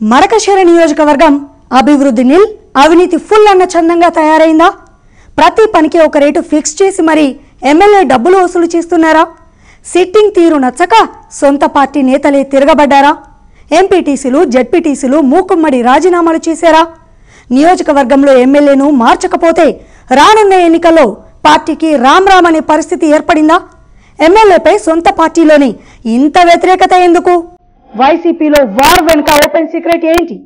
మరకశిర నియోజకవర్గం అభివృద్ధి నిల్ అవినీతి ఫుల్ అన్న చందంగా తయారైందా ప్రతి పనికి ఒక రేటు ఫిక్స్ చేసి మరి ఎమ్మెల్యే డబ్బులు వసూలు చేస్తున్నారా సిట్టింగ్ తీరు నచ్చక సొంత పార్టీ నేతలే తిరగబడ్డారా ఎంపీటీసీలు జడ్పీటీసీలు మూకుమ్మడి రాజీనామాలు చేశారా నియోజకవర్గంలో ఎమ్మెల్యేను మార్చకపోతే రానున్న ఎన్నికల్లో పార్టీకి రామ్ రామ్ అనే పరిస్థితి ఏర్పడిందా ఎమ్మెల్యేపై సొంత పార్టీలోని ఇంత వ్యతిరేకత ఎందుకు వైసీపీలో వార్ వెనుక ఓపెన్ సీక్రెట్ ఏంటి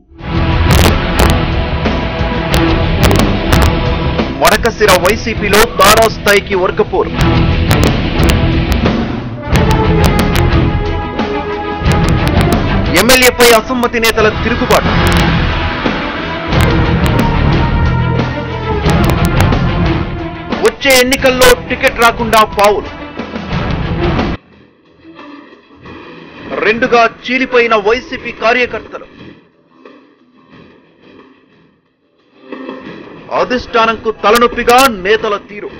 మడకసిర వైసీపీలో తారాస్థాయికి వర్గపోరు ఎమ్మెల్యేపై అసమ్మతి నేతల తిరుగుబాటు వచ్చే ఎన్నికల్లో టికెట్ రాకుండా పావులు రెండుగా చీలిపోయిన వైసీపీ కార్యకర్తలు అధిష్టానంకు తలనొప్పిగా నేతల తీరు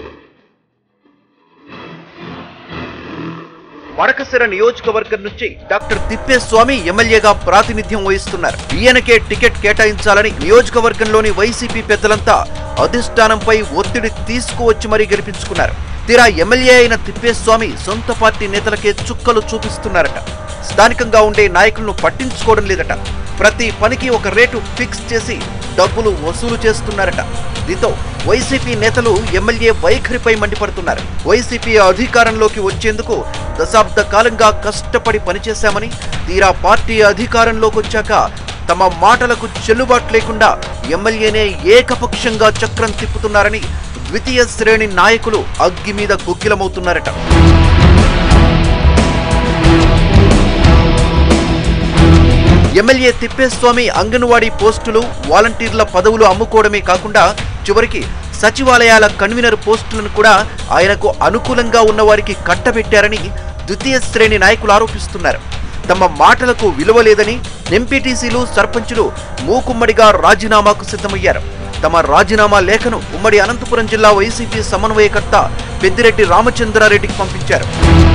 మడకసిర నియోజకవర్గం నుంచి డాక్టర్ తిప్పేస్వామి ఎమ్మెల్యేగా ప్రాతినిధ్యం వహిస్తున్నారు ఈయనకే టికెట్ కేటాయించాలని నియోజకవర్గంలోని వైసీపీ పెద్దలంతా అధిష్టానంపై ఒత్తిడి తీసుకువచ్చి మరీ గెలిపించుకున్నారు తీరా ఎమ్మెల్యే అయిన తిప్పేస్వామి సొంత పార్టీ నేతలకే చుక్కలు చూపిస్తున్నారట స్థానికంగా ఉండే నాయకులను పట్టించుకోవడం లేదట ప్రతి పనికి ఒక రేటు ఫిక్స్ చేసి డబ్బులు వసూలు చేస్తున్నారట దీంతో వైసీపీ నేతలు ఎమ్మెల్యే వైఖరిపై మండిపడుతున్నారు వైసీపీ అధికారంలోకి వచ్చేందుకు దశాబ్ద కాలంగా కష్టపడి పనిచేశామని తీరా పార్టీ అధికారంలోకి వచ్చాక తమ మాటలకు చెల్లుబాటు లేకుండా ఎమ్మెల్యేనే ఏకపక్షంగా చక్రం తిప్పుతున్నారని ద్వితీయ శ్రేణి నాయకులు అగ్గి మీద గుగ్గిలమవుతున్నారట ఎమ్మెల్యే తిప్పేస్వామి అంగన్వాడీ పోస్టులు వాలంటీర్ల పదవులు అమ్ముకోవడమే కాకుండా చివరికి సచివాలయాల కన్వీనర్ పోస్టులను కూడా ఆయనకు అనుకూలంగా ఉన్న వారికి కట్టబెట్టారని ద్వితీయ శ్రేణి నాయకులు ఆరోపిస్తున్నారు తమ మాటలకు విలువ లేదని ఎంపీటీసీలు సర్పంచులు మూకుమ్మడిగా రాజీనామాకు సిద్ధమయ్యారు తమ రాజీనామా లేఖను ఉమ్మడి అనంతపురం జిల్లా వైసీపీ సమన్వయకర్త పెద్దిరెడ్డి రామచంద్రారెడ్డికి పంపించారు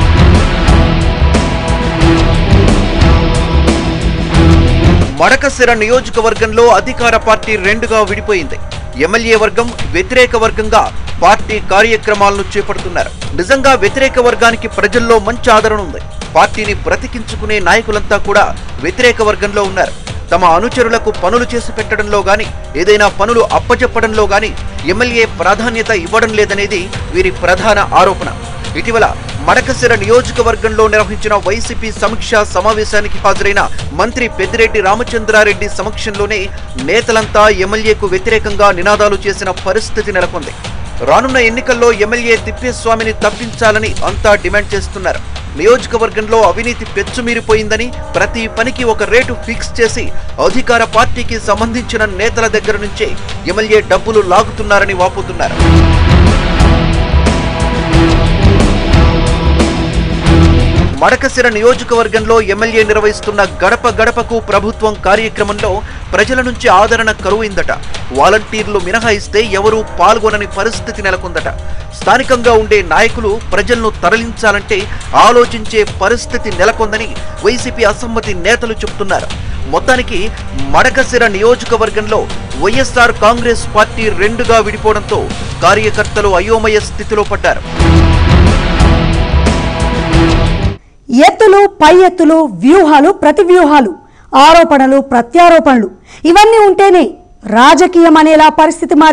మడకసిర నియోజకవర్గంలో అధికార పార్టీ రెండుగా విడిపోయింది ఎమ్మెల్యే వర్గం వ్యతిరేక వర్గంగా పార్టీ కార్యక్రమాలను చేపడుతున్నారు నిజంగా వ్యతిరేక వర్గానికి ప్రజల్లో మంచి ఆదరణ ఉంది పార్టీని బ్రతికించుకునే నాయకులంతా కూడా వ్యతిరేక వర్గంలో ఉన్నారు తమ అనుచరులకు పనులు చేసి పెట్టడంలో గాని ఏదైనా పనులు అప్పచెప్పడంలో గాని ఎమ్మెల్యే ప్రాధాన్యత ఇవ్వడం లేదనేది వీరి ప్రధాన ఆరోపణ ఇటీవల మడకసిర నియోజకవర్గంలో నిర్వహించిన వైసీపీ సమీక్షా సమావేశానికి హాజరైన మంత్రి పెద్దిరెడ్డి రామచంద్రారెడ్డి సమక్షంలోనే నేతలంతా ఎమ్మెల్యేకు వ్యతిరేకంగా నినాదాలు చేసిన పరిస్థితి నెలకొంది రానున్న ఎన్నికల్లో ఎమ్మెల్యే తిప్పేస్వామిని తప్పించాలని అంతా డిమాండ్ చేస్తున్నారు నియోజకవర్గంలో అవినీతి పెచ్చుమీరిపోయిందని ప్రతి పనికి ఒక రేటు ఫిక్స్ చేసి అధికార పార్టీకి సంబంధించిన నేతల దగ్గర నుంచే ఎమ్మెల్యే డబ్బులు లాగుతున్నారని వాపోతున్నారు మడకసిర నియోజకవర్గంలో ఎమ్మెల్యే నిర్వహిస్తున్న గడప గడపకు ప్రభుత్వం కార్యక్రమంలో ప్రజల నుంచి ఆదరణ కరువైందట వాలంటీర్లు మినహాయిస్తే ఎవరూ పాల్గొనని పరిస్థితి నెలకొందట స్థానికంగా ఉండే నాయకులు ప్రజలను తరలించాలంటే ఆలోచించే పరిస్థితి నెలకొందని వైసీపీ అసమ్మతి నేతలు చెబుతున్నారు మొత్తానికి మడకసిర నియోజకవర్గంలో వైఎస్ఆర్ కాంగ్రెస్ పార్టీ రెండుగా విడిపోవడంతో కార్యకర్తలు అయోమయ స్థితిలో పడ్డారు ఎత్తులు పై ఎత్తులు వ్యూహాలు ప్రతి వ్యూహాలు ఆరోపణలు ప్రత్యారోపణలు ఇవన్నీ ఉంటేనే రాజకీయం అనేలా పరిస్థితి మారి